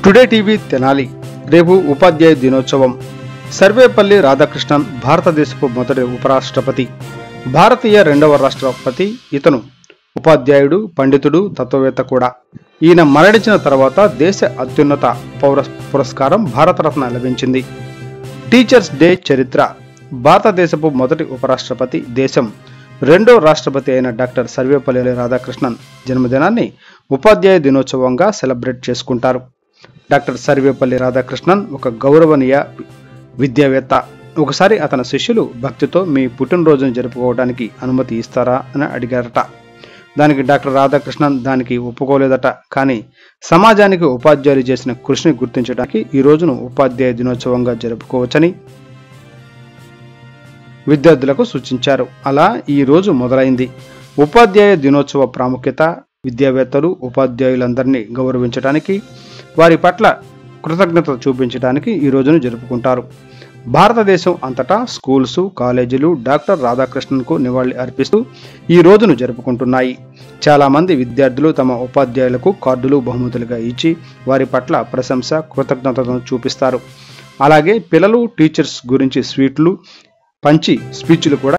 today TV Tenali రేపు ఉపాధ్యాయ దినోత్సవం సర్వేపల్లి రాధాకృష్ణన్ భారతదేశపు మొదటి ఉపరాష్ట్రపతి భారతీయ రెండవ రాష్ట్రపతి ఇతను ఉపాధ్యాయుడు పండితుడు తత్వవేత్త కూడా ఈయన మరణించిన తర్వాత దేశ అత్యున్నత పౌర పురస్కారం భారతరత్న లభించింది టీచర్స్ డే చరిత్ర భారతదేశపు మొదటి ఉపరాష్ట్రపతి దేశం రెండో రాష్ట్రపతి అయిన డాక్టర్ సర్వేపల్లి రాధాకృష్ణన్ జన్మదినాన్ని ఉపాధ్యాయ దినోత్సవంగా సెలబ్రేట్ చేసుకుంటారు డాక్టర్ సర్వేపల్లి రాధాకృష్ణన్ ఒక గౌరవనీయ విద్యావేత్త ఒకసారి అతని శిష్యులు భక్తితో మీ పుట్టినరోజును జరుపుకోవడానికి అనుమతి ఇస్తారా అని అడిగారట దానికి డాక్టర్ రాధాకృష్ణన్ దానికి ఒప్పుకోలేదట కానీ సమాజానికి ఉపాధ్యాయులు చేసిన కృషిని గుర్తించడానికి ఈ రోజును ఉపాధ్యాయ దినోత్సవంగా జరుపుకోవచ్చని విద్యార్థులకు సూచించారు అలా ఈ రోజు మొదలైంది ఉపాధ్యాయ దినోత్సవ ప్రాముఖ్యత విద్యావేత్తలు ఉపాధ్యాయులందరినీ గౌరవించడానికి వారి పట్ల కృతజ్ఞత చూపించడానికి ఈ రోజును జరుపుకుంటారు భారతదేశం అంతటా స్కూల్స్ కాలేజీలు డాక్టర్ రాధాకృష్ణన్కు నివాళి అర్పిస్తూ ఈ రోజును జరుపుకుంటున్నాయి చాలామంది విద్యార్థులు తమ ఉపాధ్యాయులకు కార్డులు బహుమతులుగా ఇచ్చి వారి పట్ల ప్రశంస కృతజ్ఞతను చూపిస్తారు అలాగే పిల్లలు టీచర్స్ గురించి స్వీట్లు పంచి స్పీచ్లు కూడా